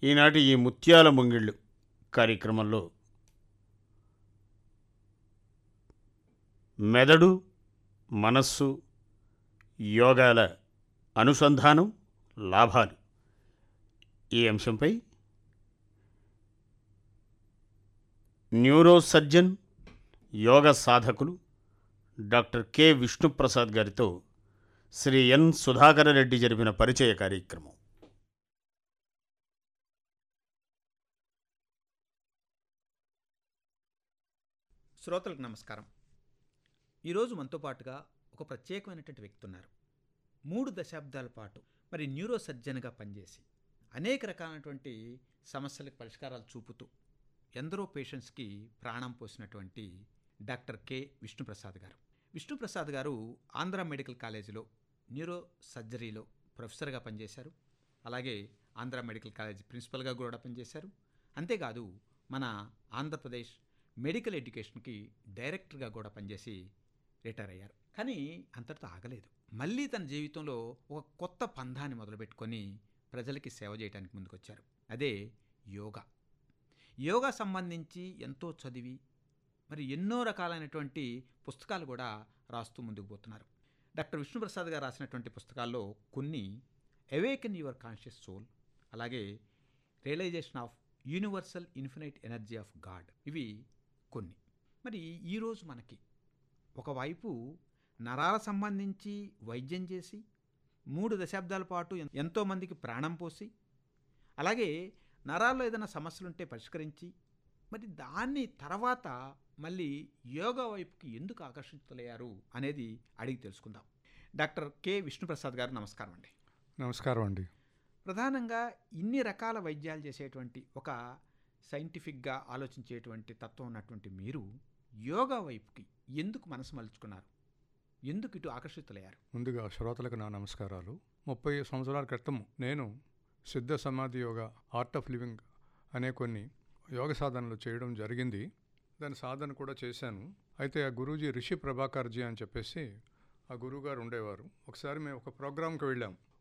ఈనాటి ఈ ముత్యాల ముంగిళ్ళు కార్యక్రమంలో మెదడు మనస్సు యోగాల అనుసంధానం లాభాలు ఈ అంశంపై న్యూరో సర్జన్ యోగ సాధకులు డాక్టర్ కె విష్ణుప్రసాద్ గారితో శ్రీ ఎన్ సుధాకర రెడ్డి జరిపిన పరిచయ కార్యక్రమం శ్రోతలకు నమస్కారం ఈరోజు మనతో పాటుగా ఒక ప్రత్యేకమైనటువంటి వ్యక్తి ఉన్నారు మూడు దశాబ్దాల పాటు మరి న్యూరో సర్జన్గా పనిచేసి అనేక రకాలైనటువంటి సమస్యలకు పరిష్కారాలు చూపుతూ ఎందరో పేషెంట్స్కి ప్రాణం పోసినటువంటి doctor K Vishnu Prasad garu Vishnuprasad garu Andhra medical కాలేజీలో న్యూరో సర్జరీలో ప్రొఫెసర్గా పనిచేశారు అలాగే ఆంధ్ర మెడికల్ కాలేజ్ ప్రిన్సిపల్గా కూడా పనిచేశారు అంతేకాదు మన ఆంధ్రప్రదేశ్ మెడికల్ ఎడ్యుకేషన్కి డైరెక్టర్గా కూడా పనిచేసి రిటైర్ అయ్యారు కానీ అంతటితో ఆగలేదు మళ్ళీ తన జీవితంలో ఒక కొత్త పంధాన్ని మొదలుపెట్టుకొని ప్రజలకి సేవ చేయడానికి ముందుకొచ్చారు అదే యోగా యోగా సంబంధించి ఎంతో చదివి మరి ఎన్నో రకాలైనటువంటి పుస్తకాలు కూడా రాస్తూ ముందుకు పోతున్నారు డాక్టర్ విష్ణుప్రసాద్ గారు రాసినటువంటి పుస్తకాల్లో కొన్ని అవేకెన్ యువర్ కాన్షియస్ సోల్ అలాగే realization of universal infinite energy of God ఇవి కొన్ని మరి ఈరోజు మనకి ఒకవైపు నరాల సంబంధించి వైద్యం చేసి మూడు దశాబ్దాల పాటు ఎన్- ఎంతోమందికి ప్రాణం పోసి అలాగే నరాల్లో ఏదైనా సమస్యలుంటే పరిష్కరించి మరి దాన్ని తర్వాత మళ్ళీ యోగా వైపుకి ఎందుకు ఆకర్షితులయ్యారు అనేది అడిగి తెలుసుకుందాం డాక్టర్ కె విష్ణుప్రసాద్ గారు నమస్కారం అండి నమస్కారం అండి ప్రధానంగా ఇన్ని రకాల వైద్యాలు చేసేటువంటి ఒక సైంటిఫిక్గా ఆలోచించేటువంటి తత్వం ఉన్నటువంటి మీరు యోగా వైపుకి ఎందుకు మనసు మలుచుకున్నారు ఎందుకు ఇటు ఆకర్షితులయ్యారు ముందుగా శ్రోతలకు నా నమస్కారాలు ముప్పై సంవత్సరాల క్రితం నేను సిద్ధ సమాధి యోగా ఆర్ట్ ఆఫ్ లివింగ్ అనే కొన్ని యోగ సాధనలు చేయడం జరిగింది దాని సాధన కూడా చేశాను అయితే ఆ గురూజీ రిషి ప్రభాకర్జీ అని చెప్పేసి ఆ గురువుగారు ఉండేవారు ఒకసారి మేము ఒక ప్రోగ్రాంకి వెళ్ళాం